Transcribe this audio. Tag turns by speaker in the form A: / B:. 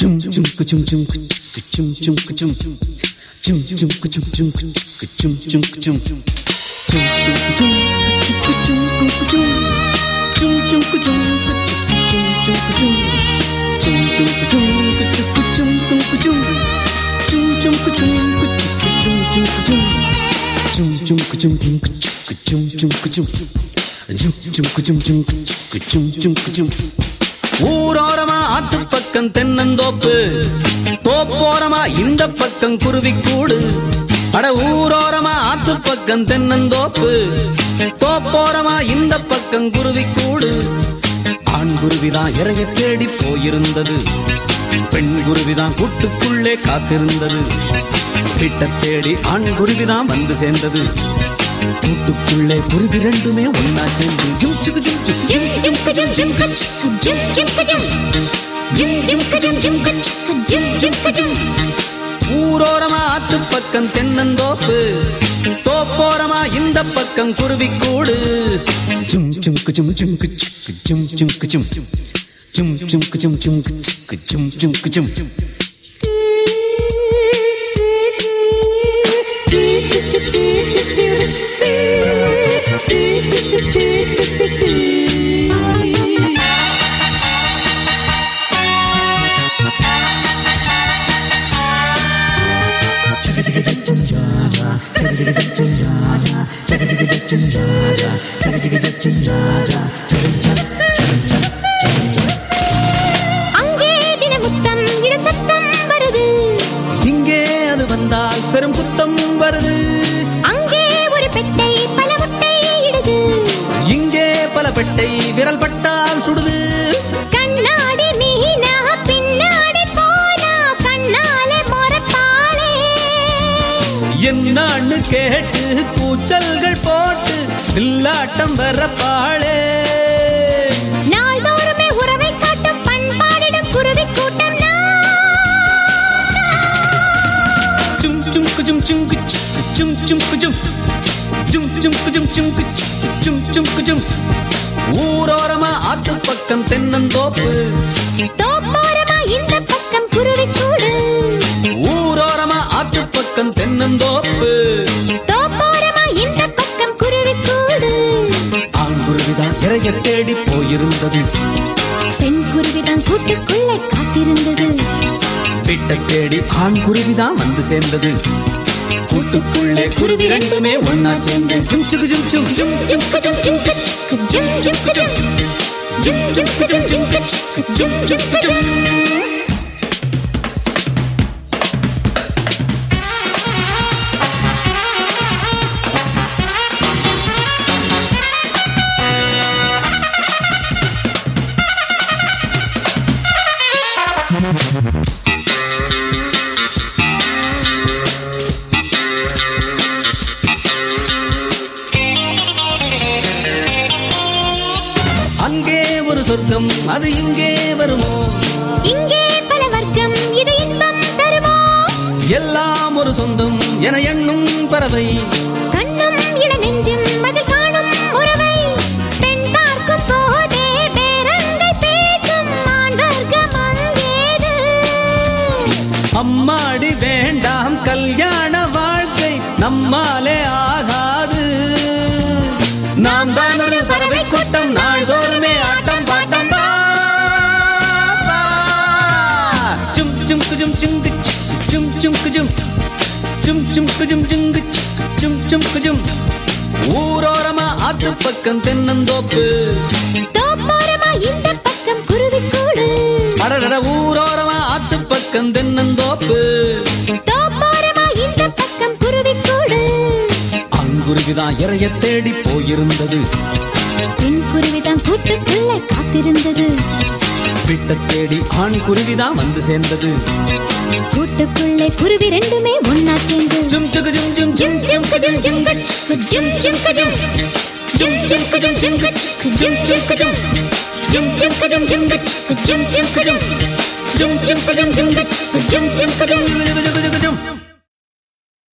A: Jum jum ka jum jum ka jum jum ka jum jum jum ka jum jum ka jum jum ka jum jum jum ka jum ka jum ka jum jum jum ka jum ka jum jum ka jum jum jum ka jum ka jum jum ka jum jum jum ka jum ka jum jum ka jum jum jum ka jum jum ka jum jum ka jum jum jum ka jum jum ka jum jum ka jum
B: ஊரோரமா ஆத்து பக்கம் தென்னந்தோப்பு தோப்போரமா இந்த பக்கம் குருவிக்கூடு அட ஊரோரமா ஆத்து பக்கம் தென்னந்தோப்பு தோப்போரமா இந்த பக்கம் குருவிக்கூடு ஆண் குருவிதான் இறைய தேடி போயிருந்தது பெண் குருவிதான் கூட்டுக்குள்ளே காத்திருந்தது கிட்ட தேடி ஆண் குருவிதான் வந்து சேர்ந்தது கூட்டுக்குள்ளே குருவி ரெண்டுமே ஒன்னா சேர்ந்து ஜும் சுக்கு ஜும் சுக்கு
C: Jim Jim ka Jim Jim ka Jim Jim ka Jim Jim Jim ka Jim Jim ka Jim Jim ka Jim
B: ஊரோரமா ஆத்து பக்கம் தென்னந்தோப்பு தோப்போரமா இந்த பக்கம் குருவிக்கூடு
A: Jum jum ka jum jum ka jum jum ka jum jum jum ka jum jum ka jum jum ka jum
C: அங்கே தினமுத்தம் இடம் சத்தம் வருது
B: இங்கே அது வந்தால் பெரும் குத்தம் வருது
C: அங்கே ஒரு பெட்டை பல முட்டை இடுது
B: இங்கே பல பெட்டை விரல் பட்டால் சுடுது
C: கண்ணாடி மீனா பின்னாடி போனா கண்ணாலே மொரப்பாளே
B: என்னான்னு கேட்டு கூச்சல்கள் போட்டு வில்லாட்டம் வரப்பாளே
C: நாள்தோறுமே உறவை காட்டும் பண்பாடிடும் குருவி கூட்டம்
A: Jum jum ka jum jum ka jum jum ka jum jum jum ka jum jum ka jum jum ka jum
B: ஊரோரமா ஆத்து பக்கம் தென்னந்தோப்பு
C: தோப்போரமா இந்த பக்கம் குருவி கூடு
B: ஊரோரமா ஆத்து பக்கம் தென்னந்தோப்பு
C: தோப்போரமா இந்த பக்கம் குருவி கூடு
B: ஆண் குருவிதான் இறைய தேடி போயிருந்தது
C: பெண் குருவிதான் கூட்டுக்குள்ளே காத்திருந்தது
B: வீட்டை தேடி ஆண் குருவிதான் வந்து சேர்ந்தது கூட்டுக்குள்ளே குருவி ரெண்டுமே ஒன்னா சேர்ந்து ஜும் சுகு ஜும் சும் ஜும்
C: ஜிம் கஜம் ஜிம் கச் ஜிம் ஜிம் கஜம் ஜிம் ஜிம் கஜம் ஜிம் கச் ஜிம் ஜிம் கஜம்
B: அங்கே ஒரு சொர்க்கம் அது இங்கே வருமோ
C: இங்கே பல வர்க்கம் இது இன்பம் தருமோ
B: எல்லாம் ஒரு சொந்தம் என எண்ணும் பறவை
C: கண்ணும் இள நெஞ்சும் அதில் காணும் உறவை பெண் பார்க்கும் போதே பேரங்கள் பேசும் ஆண் வர்க்கம் அங்கேது
B: அம்மாடி வேண்டாம் கல்யாண வாழ்க்கை நம்மாலே ஆகாது நாம் தான் ஒரு பறவை கூட்டம் நாள்தோறுமே ஆட்டம் பாட்டம் பா, பா.
A: jum jum ka jum jum ka jum jum ka jum jum jum ka jum jum ka jum jum ka jum
B: ஊரோரமா ஆத்து பக்கம் தென்னந்தோப்பு
C: தோப்போரமா இந்த பக்கம் குருவி கூடு
B: அடடட ஊரோரமா ஆத்து பக்கம் தென்னந்தோப்பு
C: தோப்போரமா இந்த பக்கம் குருவி கூடு
B: அங்குருவிதான் இறைய தேடி போயிருந்தது
C: பெண் குருவிதான் கூட்டுக்குள்ளே காத்திருந்தது
B: வீட்டை தேடி ஆண் குருவிதான் வந்து சேர்ந்தது
C: கூட்டுக்குள்ளே குருவி ரெண்டுமே ஒன்னா சேர்ந்து
B: ஜும் சுகு ஜும் ஜும்
C: ஜிம் ஜிம் கஜம் ஜிம் கச் ஜிம் ஜிம் கஜம் ஜிம் ஜிம் கஜம் ஜிம் கச் ஜிம் ஜிம் கஜம் ஜிம் ஜிம் கஜம் ஜிம் கச் ஜிம் ஜிம் கஜம் ஜிம் ஜிம் கஜம் ஜிம் கச் ஜிம் ஜிம் கஜம்
B: ஜுகு ஜுகு ஜுகு ஜுகு ஜும்